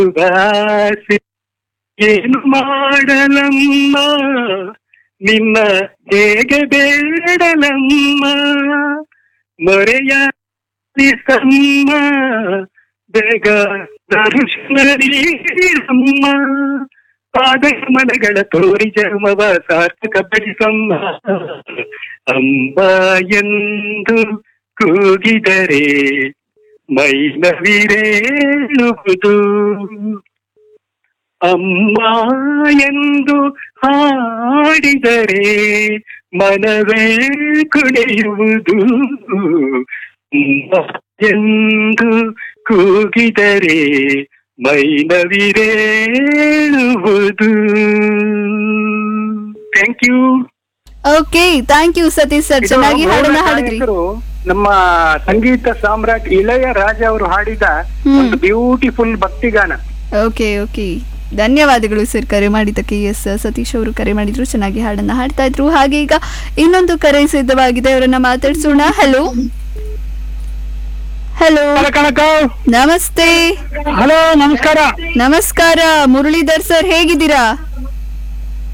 ಉದಾಸೆ ಏನು ಮಾಡಲಮ್ಮ ನಿನ್ನ ಹೇಗೆ ಬೇಡಲಮ್ಮ ಮೊರೆಯಾಲಿಸಮ್ಮ ಬೇಗ ದರ್ಶನ ನೀಡಮ್ಮ ಪಾದಕಮಲಗಳ ತೋರಿ ಜನ್ಮವ ಸಾರ್ಥಕ ಪಡಿಸಮ್ಮ ಅಂಬ ಎಂದು ಕೂಗಿದರೆ ಮೈನವಿರೇಳುವುದು ಅಮ್ಮ ಎಂದು ಹಾಡಿದರೆ ಮನವೇ ಕುಣಿಯುವುದು ಅಮ್ಮ ಎಂದು ಕೂಗಿದರೆ ಮೈನವಿರೇಳುವುದು thank you okay thank you Satish sir ಚೆನ್ನಾಗಿ ಹಾಡನ್ನ ಹಾಡಿದ್ರಿ ನಮ್ಮ ಸಂಗೀತ ಸಾಮ್ರಾಟ್ ಇಳೆಯ ರಾಜ ಅವರು ಹಾಡಿದ ಹ್ಮ್. ಒಂದು ಬ್ಯೂಟಿಫುಲ್ ಭಕ್ತಿಗಾನ ಓಕೆ ಓಕೆ ಧನ್ಯವಾದಗಳು ಸರ್ ಕರೆ ಮಾಡಿದ್ದಕ್ಕೆ ಎಸ್ ಸತೀಶ್ ಅವರು ಕರೆ ಮಾಡಿದ್ರು ಚೆನ್ನಾಗಿ ಹಾಡನ್ನ ಹಾಡ್ತಾ ಇದ್ರು ಹಾಗೆ ಈಗ ಇನ್ನೊಂದು ಕರೆ ಸಿದ್ಧವಾಗಿದೆ ಅವರನ್ನ ಮಾತಾಡ್ಸೋಣ ಹಲೋ ಹಲೋ ಕನಕ ನಮಸ್ತೆ ಹಲೋ ನಮಸ್ಕಾರ ನಮಸ್ಕಾರ ಮುರಳೀಧರ್ ಸರ್ ಹೇಗಿದ್ದೀರಾ